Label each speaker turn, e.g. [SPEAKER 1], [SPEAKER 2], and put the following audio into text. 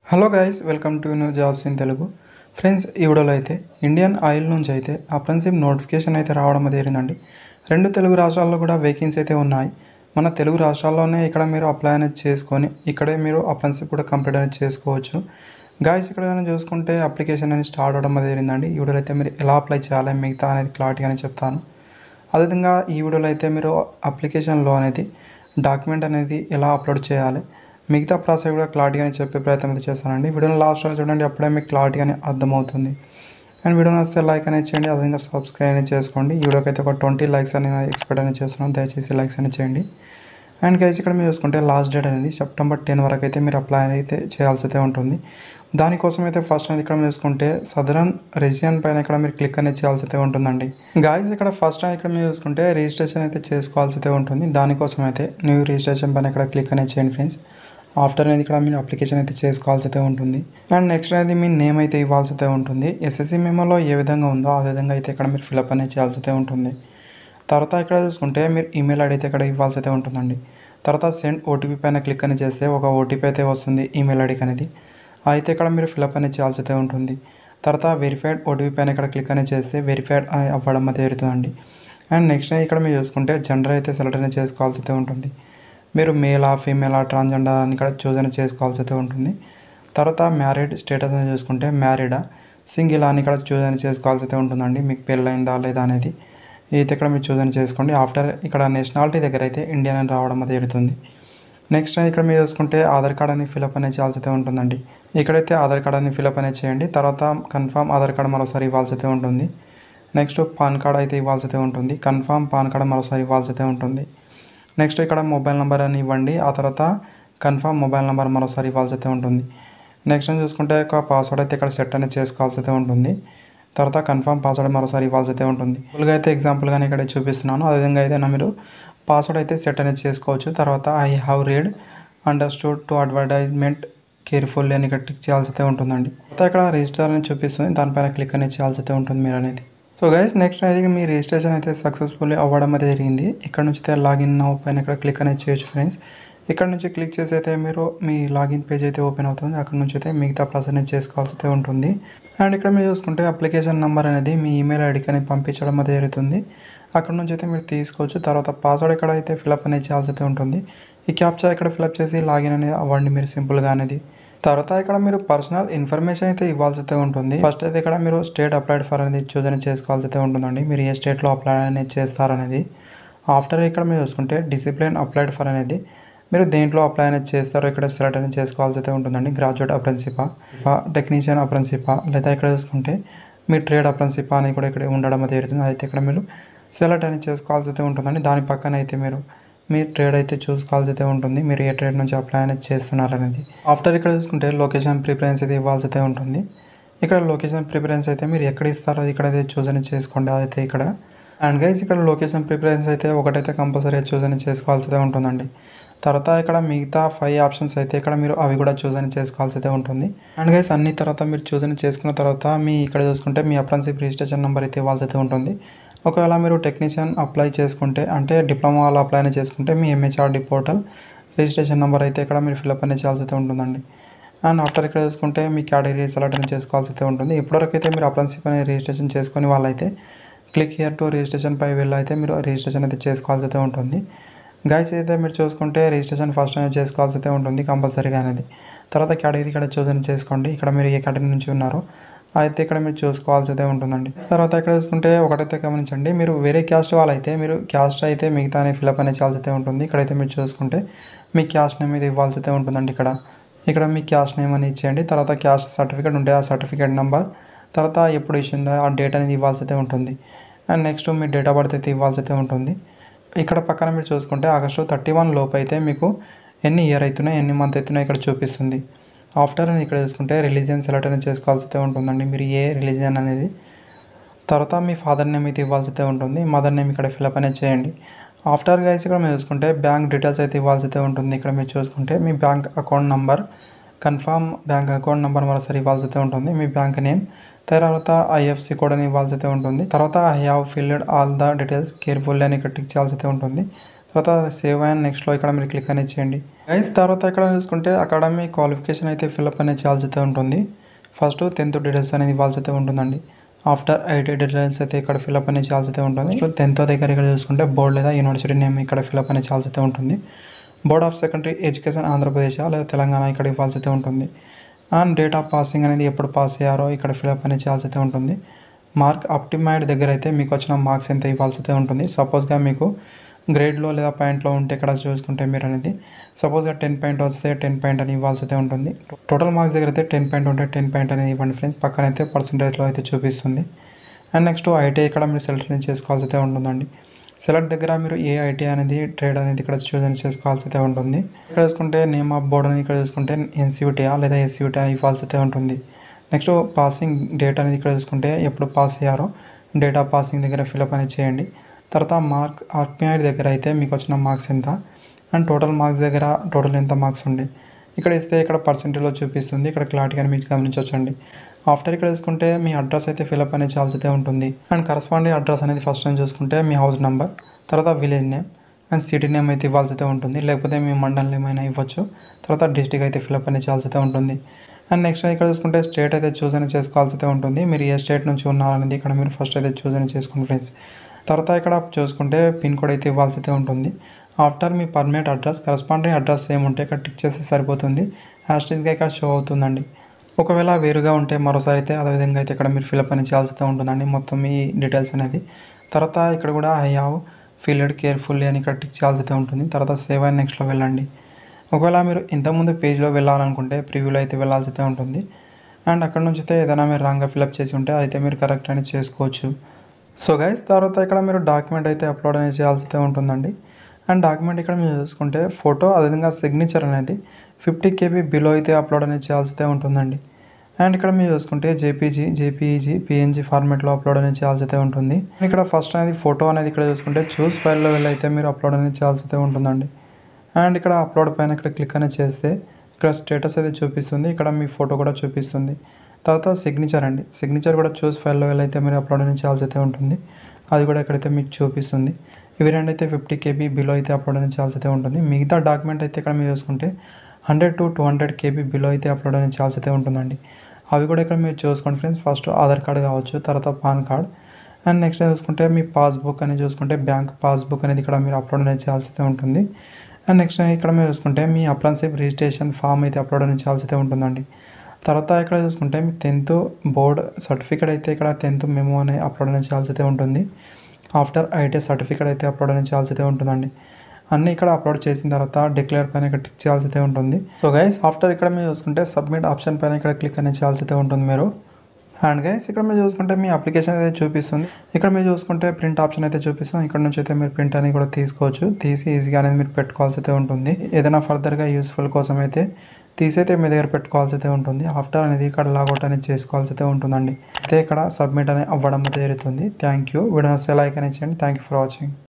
[SPEAKER 1] hello guys welcome to new jobs in Telugu friends ఈ వీడియోలో అయితే ఇండియన్ ఆయిల్ నుంచి అయితే అప్రెన్సిప్ నోటిఫికేషన్ అయితే రావడం జరిగిందండి రెండు తెలుగు రాష్ట్రాల్లో కూడా వేకెన్సీ అయితే ఉన్నాయి మన తెలుగు రాష్ట్రాల్లోనే ఇక్కడ మీరు అప్లై అనేది చేసుకొని ఇక్కడే మీరు అప్రెన్సిప్ కూడా కంప్లీట్ అనేది చేసుకోవచ్చు గాయస్ ఇక్కడ కానీ చూసుకుంటే అప్లికేషన్ అనేది స్టార్ట్ అవడం జరిగిందండి ఈ వీడియోలో అయితే మీరు ఎలా అప్లై చేయాలి మిగతా అనేది క్లారిటీ అని చెప్తాను అదేవిధంగా ఈ వీడియోలో అయితే మీరు అప్లికేషన్లో అనేది డాక్యుమెంట్ అనేది ఎలా అప్లోడ్ చేయాలి మిగతా ప్రాసెస్ కూడా క్లారిటీగానే చెప్పే ప్రయత్నం అయితే చేస్తానండి వీడియోని లాస్ట్ వరకు చూడండి అప్పుడే మీకు క్లారిటీగానే అర్థమవుతుంది అండ్ వీడియోని వస్తే లైక్ అనేది చేయండి అదేవిధంగా సబ్స్క్రైబ్ అనేది చేసుకోండి ఈ వీడియోకి అయితే ఒక ట్వంటీ లైక్స్ అని ఎక్స్పెక్ట్ అనేది చేస్తున్నాను దయచేసి లైక్స్ అనేది చేయండి అండ్ గైస్ ఇక్కడ మీరు చూసుకుంటే లాస్ట్ డేట్ అనేది సెప్టెంబర్ టెన్ వరకు అయితే మీరు అప్లై అయితే చేయాల్సి అయితే ఉంటుంది దానికోసం అయితే ఫస్ట్ అనేది ఇక్కడ మీరు చూసుకుంటే సదరన్ రెజియన్ పైన ఇక్కడ మీరు క్లిక్ అనేది చేయాల్సి అయితే ఉంటుందండి గాయస్ ఇక్కడ ఫస్ట్ ఇక్కడ మీరు చూసుకుంటే రిజిస్ట్రేషన్ అయితే చేసుకోవాల్సి అయితే ఉంటుంది దానికోసం అయితే న్యూ రిజిస్ట్రేషన్ పైన ఇక్కడ క్లిక్ అనేది చేయండి ఫ్రెండ్స్ ఆఫ్టర్ అనేది ఇక్కడ మీరు అప్లికేషన్ అయితే చేసుకోవాల్సి అయితే ఉంటుంది అండ్ నెక్స్ట్ అనేది మీ నేమ్ అయితే ఇవ్వాల్సి అయితే ఉంటుంది ఎస్ఎస్సి మెమోలో ఏ విధంగా ఉందో ఆ విధంగా అయితే ఇక్కడ మీరు ఫిలప్ అనేది చేయాల్సి అయితే ఉంటుంది తర్వాత ఇక్కడ చూసుకుంటే మీరు ఈమెయిల్ ఐడి అయితే ఇక్కడ ఇవ్వాల్సి అయితే ఉంటుందండి తర్వాత సెండ్ ఓటీపీ పైన క్లిక్ అని చేస్తే ఒక ఓటీపీ అయితే వస్తుంది ఈమెయిల్ ఐడికి అనేది అయితే ఇక్కడ మీరు ఫిలప్ అనేది చేయాల్సి అయితే ఉంటుంది తర్వాత వెరిఫైడ్ ఓటీపీ పైన ఇక్కడ క్లిక్ అని చేస్తే వెరిఫైడ్ అని అవ్వడం అయితే జరుగుతుందండి అండ్ నెక్స్ట్ ఇక్కడ మీరు చూసుకుంటే జెండర్ అయితే సెలెక్ట్ అనేది చేసుకోవాల్సి అయితే ఉంటుంది మీరు మేలా ఫీమేలా ట్రాన్స్జెండర్ అని ఇక్కడ చూస్ అని చేసుకోవాల్సి అయితే ఉంటుంది తర్వాత మ్యారీడ్ స్టేటస్ అని చూసుకుంటే మ్యారీడా సింగిల్ అని ఇక్కడ చూస్ అని చేసుకోవాల్సి అయితే ఉంటుందండి మీకు పెళ్ళైందా లేదా అనేది అయితే ఇక్కడ మీరు చూస్ అని చేసుకోండి ఆఫ్టర్ ఇక్కడ నేషనాలిటీ దగ్గర అయితే ఇండియన్ అని రావడం అయితే జరుగుతుంది నెక్స్ట్ ఇక్కడ మీరు చూసుకుంటే ఆధార్ కార్డ్ అని ఫిలప్ అనేది చేయాల్సి అయితే ఉంటుందండి ఇక్కడైతే ఆధార్ కార్డ్ అని ఫిలప్ అనేది చేయండి తర్వాత కన్ఫామ్ ఆధార్ కార్డ్ మరోసారి ఇవ్వాల్సి అయితే ఉంటుంది నెక్స్ట్ పాన్ కార్డ్ అయితే ఇవ్వాల్సి అయితే ఉంటుంది కన్ఫామ్ పాన్ కార్డ్ మరోసారి ఇవ్వాల్సి అయితే ఉంటుంది నెక్స్ట్ ఇక్కడ మొబైల్ నెంబర్ అని ఇవ్వండి ఆ తర్వాత కన్ఫామ్ మొబైల్ నెంబర్ మరోసారి ఇవ్వాల్సి అయితే ఉంటుంది నెక్స్ట్ అని చూసుకుంటే ఒక పాస్వర్డ్ అయితే ఇక్కడ సెట్ అనేది చేసుకోవాల్సి అయితే ఉంటుంది తర్వాత కన్ఫామ్ పాస్వర్డ్ మరోసారి ఇవ్వాల్సి అయితే ఉంటుంది ఫుల్గా అయితే ఎగ్జాంపుల్గానే ఇక్కడ చూపిస్తున్నాను అదేవిధంగా అయితే నా మీరు పాస్వర్డ్ అయితే సెట్ అనేది చేసుకోవచ్చు తర్వాత I have read understood to advertisement carefully అని ఇక్కడ క్లిక్ చేయాల్సి అయితే ఉంటుందండి తర్వాత ఇక్కడ రిజిస్టర్ అని చూపిస్తుంది దానిపైన క్లిక్ అనేది చేయాల్సి అయితే ఉంటుంది మీరు అనేది సో గైస్ నెక్స్ట్ అనేది మీ రిజిస్ట్రేషన్ అయితే సక్సెస్ఫుల్లీ అవ్వడం అయితే జరిగింది ఇక్కడ నుంచి అయితే లాగిన్ నౌ పైన ఇక్కడ క్లిక్ అనేది చేయొచ్చు ఫ్రెండ్స్ ఇక్కడ నుంచి క్లిక్ చేసి అయితే మీరు మీ లాగిన్ పేజ్ అయితే ఓపెన్ అవుతుంది అక్కడ నుంచి అయితే మిగతా ప్రాసెస్ అనేది చేసుకోవాల్సి అయితే ఉంటుంది అండ్ ఇక్కడ మీరు చూసుకుంటే అప్లికేషన్ నెంబర్ అనేది మీ ఈమెయిల్ ఐడికి అనేది పంపించడం అయితే జరుగుతుంది అక్కడ నుంచి అయితే మీరు తీసుకోవచ్చు తర్వాత పాస్వర్డ్ ఇక్కడ అయితే ఫిలప్ అనేది చేయాల్సి అయితే ఉంటుంది ఈ క్యాప్చా ఇక్కడ ఫిలప్ చేసి లాగిన్ అనేది అవ్వండి మీరు సింపుల్గా అనేది తర్వాత ఇక్కడ మీరు పర్సనల్ ఇన్ఫర్మేషన్ అయితే ఇవ్వాల్సి అయితే ఉంటుంది ఫస్ట్ అయితే ఇక్కడ మీరు స్టేట్ అప్లైడ్ ఫర్ అనేది చూస్ అనేది చేసుకోవాల్సి అయితే ఉంటుందండి మీరు ఏ స్టేట్లో అప్లై అనేది చేస్తారనేది ఆఫ్టర్ ఇక్కడ మీరు చూసుకుంటే డిసిప్లిన్ అప్లైడ్ ఫర్ అనేది మీరు దేంట్లో అప్లై అనేది చేస్తారో ఇక్కడ సెలెక్ట్ అనేది చేసుకోవాల్సి అయితే ఉంటుందండి గ్రాడ్యుయేట్ అప్రెన్సిపా టెక్నీషియన్ అప్రెన్సిపా లేదా ఇక్కడ చూసుకుంటే మీ ట్రేడ్ అప్రెన్సిపా అనేది కూడా ఇక్కడ ఉండడం అయితే జరుగుతుంది అయితే ఇక్కడ మీరు సెలెక్ట్ అనేది చేసుకోవాల్సి అయితే ఉంటుందండి దాని పక్కన అయితే మీరు మీ ట్రేడ్ అయితే చూసుకోవాల్సి అయితే ఉంటుంది మీరు ఏ ట్రేడ్ నుంచి అప్లై అనేది చేస్తున్నారు అనేది ఆఫ్టర్ ఇక్కడ చూసుకుంటే లొకేషన్ ప్రిఫరెన్స్ అయితే ఇవ్వాల్సి అయితే ఉంటుంది ఇక్కడ లొకేషన్ ప్రిఫరెన్స్ అయితే మీరు ఎక్కడ ఇస్తారో అది ఇక్కడ అయితే చూస్ అని చేసుకోండి అదైతే ఇక్కడ అండ్ గైస్ ఇక్కడ లొకేషన్ ప్రిఫరెన్స్ అయితే ఒకటైతే కంపల్సరీ చూస్ అని చేసుకోవాల్సి అయితే ఉంటుందండి తర్వాత ఇక్కడ మిగతా ఫైవ్ ఆప్షన్స్ అయితే ఇక్కడ మీరు అవి కూడా చూస్ అని చేసుకోవాల్సి అయితే ఉంటుంది అండ్ గైస్ అన్ని తర్వాత మీరు చూస్ అని చేసుకున్న తర్వాత మీ ఇక్కడ చూసుకుంటే మీ అప్రెన్సిప్ రిజిస్ట్రేషన్ నెంబర్ అయితే ఇవ్వాల్సి అయితే ఉంటుంది ఒకవేళ మీరు టెక్నీషియన్ అప్లై చేసుకుంటే అంటే డిప్లొమా వాళ్ళు అప్లై అనేది చేసుకుంటే మీ ఎంహెచ్ఆర్డి పోర్టల్ రిజిస్ట్రేషన్ నెంబర్ అయితే ఇక్కడ మీరు ఫిల్అప్ అనేది చేయాల్సి అయితే ఉంటుందండి అండ్ ఆఫ్టర్ ఇక్కడ చూసుకుంటే మీ కేటగిరీ సెలెక్ట్ అనేది చేసుకోవాల్సి అయితే ఉంటుంది ఇప్పటివరకు అయితే మీరు అప్రెన్సిప్ అనేది రిజిస్ట్రేషన్ చేసుకుని వాళ్ళైతే క్లిక్ హియర్ టు రిజిస్ట్రేషన్ పై వెళ్ళి అయితే మీరు రిజిస్ట్రేషన్ అయితే చేసుకోవాల్సి అయితే ఉంటుంది గైస్ అయితే మీరు చూసుకుంటే రిజిస్ట్రేషన్ ఫస్ట్ అనేది చేసుకోవాల్సి అయితే ఉంటుంది కంపల్సరీగా అనేది తర్వాత కేటగిరీ ఇక్కడ చూస్ అని చేసుకోండి ఇక్కడ మీరు ఏ కేటగిరీ నుంచి ఉన్నారో అయితే ఇక్కడ మీరు చూసుకోవాల్సి అయితే ఉంటుందండి తర్వాత ఇక్కడ చూసుకుంటే ఒకటైతే గమనించండి మీరు వేరే క్యాస్ట్ వాళ్ళైతే మీరు క్యాస్ట్ అయితే మిగతా ఫిలప్ అనేది చేయాల్సి అయితే ఉంటుంది ఇక్కడైతే మీరు చూసుకుంటే మీ క్యాస్ట్ నేమ్ ఇది ఇవ్వాల్సి అయితే ఉంటుందండి ఇక్కడ ఇక్కడ మీ క్యాస్ట్ నేమ్ అని ఇచ్చేయండి తర్వాత క్యాస్ట్ సర్టిఫికేట్ ఉంటే ఆ సర్టిఫికేట్ నెంబర్ తర్వాత ఎప్పుడు ఇచ్చిందో ఆ డేట్ అనేది ఇవ్వాల్సి అయితే ఉంటుంది అండ్ నెక్స్ట్ మీ డేట్ ఆఫ్ బర్త్ అయితే ఇవ్వాల్సి అయితే ఉంటుంది ఇక్కడ పక్కన మీరు చూసుకుంటే ఆగస్టు థర్టీ వన్ లోపు అయితే మీకు ఎన్ని ఇయర్ అవుతున్నాయి ఎన్ని మంత్ అవుతున్నాయి ఇక్కడ చూపిస్తుంది ఆఫ్టర్ అని ఇక్కడ చూసుకుంటే రిలీజియన్ సెలెక్ట్ అనేది చేసుకోవాల్సి అయితే ఉంటుందండి మీరు ఏ రిలీజియన్ అనేది తర్వాత మీ ఫాదర్ నేమ్ అయితే ఇవ్వాల్సి అయితే ఉంటుంది మదర్ నేమ్ ఇక్కడ ఫిలప్ అనేది చేయండి ఆఫ్టర్ గైస్ ఇక్కడ మీరు చూసుకుంటే బ్యాంక్ డీటెయిల్స్ అయితే ఇవ్వాల్సి అయితే ఉంటుంది ఇక్కడ మీరు చూసుకుంటే మీ bank account number confirm bank account number మరోసారి ఇవ్వాల్సి అయితే ఉంటుంది మీ బ్యాంక్ నేమ్ తర్వాత ఐఎఫ్సి కోడ్ అని ఇవ్వాల్సి అయితే ఉంటుంది తర్వాత I have filled all the details careful అని ఇక్కడ టిక్ చేయాల్సి అయితే ఉంటుంది తర్వాత సేవ్ అండ్ నెక్స్ట్లో ఇక్కడ మీరు క్లిక్ అనేది చేయండి గైస్ తర్వాత ఇక్కడ చూసుకుంటే అకాడమీ క్వాలిఫికేషన్ అయితే ఫిల్అప్ అనేది చేయాల్సి అయితే ఉంటుంది ఫస్ట్ టెన్త్ డీటెయిల్స్ అనేది ఇవ్వాల్సి అయితే ఉంటుందండి ఆఫ్టర్ ఐటీ డీటెయిల్స్ అయితే ఇక్కడ ఫిల్అప్ అనేది చేయాల్సి అయితే ఉంటుంది టెన్త్ దగ్గర ఇక్కడ చూసుకుంటే బోర్డు లేదా యూనివర్సిటీ నేమ్ ఇక్కడ ఫిల్అప్ అనేది చేయాల్సి అయితే ఉంటుంది board of secondary education Andhra Pradesh లేదా తెలంగాణ ఇక్కడ ఇవ్వాల్సి అయితే ఉంటుంది అండ్ డేట్ ఆఫ్ పాసింగ్ అనేది ఎప్పుడు పాస్ అయ్యారో ఇక్కడ ఫిల్అప్ అనేది చేయాల్సి అయితే ఉంటుంది మార్క్ అప్టిమైడ్ దగ్గర అయితే మీకు వచ్చిన మార్క్స్ ఎంత ఇవ్వాల్సి అయితే ఉంటుంది సపోజ్గా మీకు గ్రేడ్లో లేదా పాయింట్లో ఉంటే ఇక్కడ చూసుకుంటే మీరు అనేది సపోజ్గా టెన్ పాయింట్ వస్తే టెన్ పాయింట్ అని ఇవ్వాల్సి అయితే ఉంటుంది టోటల్ మార్క్స్ దగ్గర అయితే టెన్ పాయింట్ ఉంటే టెన్ పాయింట్ అనేది ఇవ్వండి ఫ్రెండ్స్ పక్కన అయితే పర్సంటేజ్లో అయితే చూపిస్తుంది అండ్ నెక్స్ట్ ఐటీ ఇక్కడ మీరు సెలెక్ట్ అనేది చేసుకోవాల్సి అయితే ఉంటుందండి సెలెక్ట్ దగ్గర మీరు ఏ ఐటీ అనేది ట్రేడ్ అనేది ఇక్కడ చూస్ అని చేసుకోవాల్సి అయితే ఉంటుంది ఇక్కడ చూసుకుంటే నేమ్ ఆఫ్ బోర్డ్ అని ఇక్కడ చూసుకుంటే ఎన్సీయూటీఆ లేదా ఎస్సీయూటీ అని ఇవ్వాల్సి అయితే ఉంటుంది నెక్స్ట్ పాసింగ్ డేట్ అనేది ఇక్కడ చూసుకుంటే ఎప్పుడు పాస్ అయ్యారో డేట్ ఆఫ్ పాసింగ్ దగ్గర ఫిల్అప్ అనేది చేయండి తర్వాత మార్క్ ఆర్పిఐడ్ దగ్గర అయితే మీకు వచ్చిన మార్క్స్ ఎంత అండ్ టోటల్ మార్క్స్ దగ్గర టోటల్ ఎంత మార్క్స్ ఉండే ఇక్కడ ఇస్తే ఇక్కడ పర్సెంటేజ్లో చూపిస్తుంది ఇక్కడ క్లారిటీగా మీకు గమనించవచ్చండి ఆఫ్టర్ ఇక్కడ చూసుకుంటే మీ అడ్రస్ అయితే ఫిల్అప్ అనేది చేయాల్సి అయితే ఉంటుంది అండ్ కరస్పాండింగ్ అడ్రస్ అనేది ఫస్ట్ టైం చూసుకుంటే మీ హౌస్ నెంబర్ తర్వాత village name and city name అయితే ఇవ్వాల్సి అయితే ఉంటుంది లేకపోతే మీ మండల్ నేమ్ అయినా ఇవ్వచ్చు తర్వాత డిస్టిక్ అయితే ఫిల్అప్ అనేది చేయాల్సి అయితే ఉంటుంది అండ్ నెక్స్ట్ ఇక్కడ చూసుకుంటే స్టేట్ అయితే చూస్ అని చేసుకోవాల్సి అయితే ఉంటుంది మీరు ఏ స్టేట్ నుంచి ఉన్నారనేది ఇక్కడ మీరు ఫస్ట్ అయితే చూస్ అని చేసుకోండి ఫ్రెండ్స్ తర్వాత ఇక్కడ చూసుకుంటే పిన్ కోడ్ అయితే ఇవ్వాల్సి అయితే ఉంటుంది ఆఫ్టర్ మీ పర్మనెంట్ అడ్రస్ కరస్పాండింగ్ అడ్రస్ ఏముంటే ఇక్కడ టిక్ చేస్తే సరిపోతుంది హ్యాష్ట్యాగ్గా ఇక్కడ షో అవుతుందండి ఒకవేళ వేరుగా ఉంటే మరోసారి అయితే అదేవిధంగా అయితే ఇక్కడ మీరు ఫిల్అప్ అని చేయాల్సి అయితే ఉంటుందండి మొత్తం మీ డీటెయిల్స్ అనేది తర్వాత ఇక్కడ కూడా ఐ హావ్ ఫిల్డ్ కేర్ఫుల్లీ అని ఇక్కడ టిక్ చేయాల్సి అయితే ఉంటుంది తర్వాత సేవ్ అండ్ నెక్స్ట్లో వెళ్ళండి ఒకవేళ మీరు ఇంతకుముందు పేజ్లో వెళ్ళాలనుకుంటే ప్రివ్యూలో అయితే వెళ్ళాల్సి అయితే ఉంటుంది అండ్ అక్కడ నుంచి అయితే ఏదైనా మీరు రాంగ్గా ఫిల్అప్ చేసి ఉంటే అయితే మీరు కరెక్ట్ అని చేసుకోవచ్చు సో గైస్ తర్వాత ఇక్కడ మీరు డాక్యుమెంట్ అయితే అప్లోడ్ అనేది చేయాల్సి అయితే ఉంటుందండి అండ్ డాక్యుమెంట్ ఇక్కడ మీరు చూసుకుంటే ఫోటో అదేవిధంగా సిగ్నేచర్ అనేది ఫిఫ్టీ కేబీ బిలో అయితే అప్లోడ్ అనేది చేయాల్సి అయితే ఉంటుందండి అండ్ ఇక్కడ మీరు చూసుకుంటే జేపీజీ జేపీఈజీ పిఎన్జీ ఫార్మేట్లో అప్లోడ్ అనేది చేయాల్సి అయితే ఉంటుంది ఇక్కడ ఫస్ట్ అనేది ఫోటో అనేది ఇక్కడ చూసుకుంటే చూస్ ఫైల్లో వెళ్ళి అయితే మీరు అప్లోడ్ అనేది చేయాల్సి అయితే ఉంటుందండి అండ్ ఇక్కడ అప్లోడ్ పైన ఇక్కడ క్లిక్ అనేది చేస్తే ఇక్కడ స్టేటస్ అయితే చూపిస్తుంది ఇక్కడ మీ ఫోటో కూడా చూపిస్తుంది తర్వాత సిగ్నేచర్ అండి సిగ్నేచర్ కూడా చూస్ ఫైల్లో వెళ్ళి అయితే మీరు అప్లోడ్ అనేది చేయాల్సి అయితే ఉంటుంది అది కూడా ఇక్కడైతే మీకు చూపిస్తుంది ఇవి రెండు అయితే ఫిఫ్టీ కేబీ బిలో అయితే అప్లోడ్ అనేది చేయాల్సి అయితే ఉంటుంది మిగతా డాక్యుమెంట్ అయితే ఇక్కడ మీరు చూసుకుంటే hundred to two hundred KB below అయితే అప్లోడ్ అనేది చేయాల్సి అయితే ఉంటుందండి అవి కూడా ఇక్కడ మీరు చూసుకోండి ఫ్రెండ్స్ ఫస్ట్ ఆధార్ కార్డ్ కావచ్చు తర్వాత పాన్ కార్డ్ అండ్ నెక్స్ట్ చూసుకుంటే మీ పాస్బుక్ అనేది చూసుకుంటే బ్యాంక్ పాస్బుక్ అనేది ఇక్కడ మీరు అప్లోడ్ అనేది చేయాల్సి అయితే ఉంటుంది అండ్ నెక్స్ట్ ఇక్కడ మీరు చూసుకుంటే మీ అప్లాన్షిప్ రిజిస్ట్రేషన్ ఫామ్ అయితే అప్లోడ్ అనేది చేయాల్సి అయితే ఉంటుందండి తర్వాత ఇక్కడ చూసుకుంటే మీ టెన్త్ బోర్డ్ సర్టిఫికేట్ అయితే ఇక్కడ టెన్త్ మెమో అనే అప్లోడ్ అనేది చేయాల్సి అయితే ఉంటుంది ఆఫ్టర్ ఐటీ సర్టిఫికేట్ అయితే అప్లోడ్ అనేది చేయాల్సి అయితే ఉంటుందండి అన్నీ ఇక్కడ అప్లోడ్ చేసిన తర్వాత డిక్లేర్ పైన ఇక్కడ టిక్ చేయాల్సి అయితే ఉంటుంది సో గైస్ ఆఫ్టర్ ఇక్కడ మీరు చూసుకుంటే సబ్మిట్ ఆప్షన్ పైన ఇక్కడ క్లిక్ అనేది చేయాల్సి అయితే ఉంటుంది మీరు అండ్ గైస్ ఇక్కడ మీరు చూసుకుంటే మీ అప్లికేషన్ అయితే చూపిస్తుంది ఇక్కడ మీరు చూసుకుంటే ప్రింట్ ఆప్షన్ అయితే చూపిస్తుంది ఇక్కడ నుంచి అయితే మీరు ప్రింట్ అనేది కూడా తీసుకోవచ్చు తీసి ఈజీగా అనేది మీరు పెట్టుకోవాల్సి అయితే ఉంటుంది ఏదైనా ఫర్దర్గా యూస్ఫుల్ కోసం అయితే తీసైతే మీ దగ్గర పెట్టుకోవాల్సి అయితే ఉంటుంది ఆఫ్టర్ అనేది ఇక్కడ లాగౌట్ అనేది చేసుకోవాల్సి అయితే ఉంటుందండి అయితే ఇక్కడ సబ్మిట్ అనేది అవ్వడం అయితే జరుగుతుంది థ్యాంక్ యూ వీడియో లైక్ అనేది చేయండి థ్యాంక్ యూ ఫర్ వాచింగ్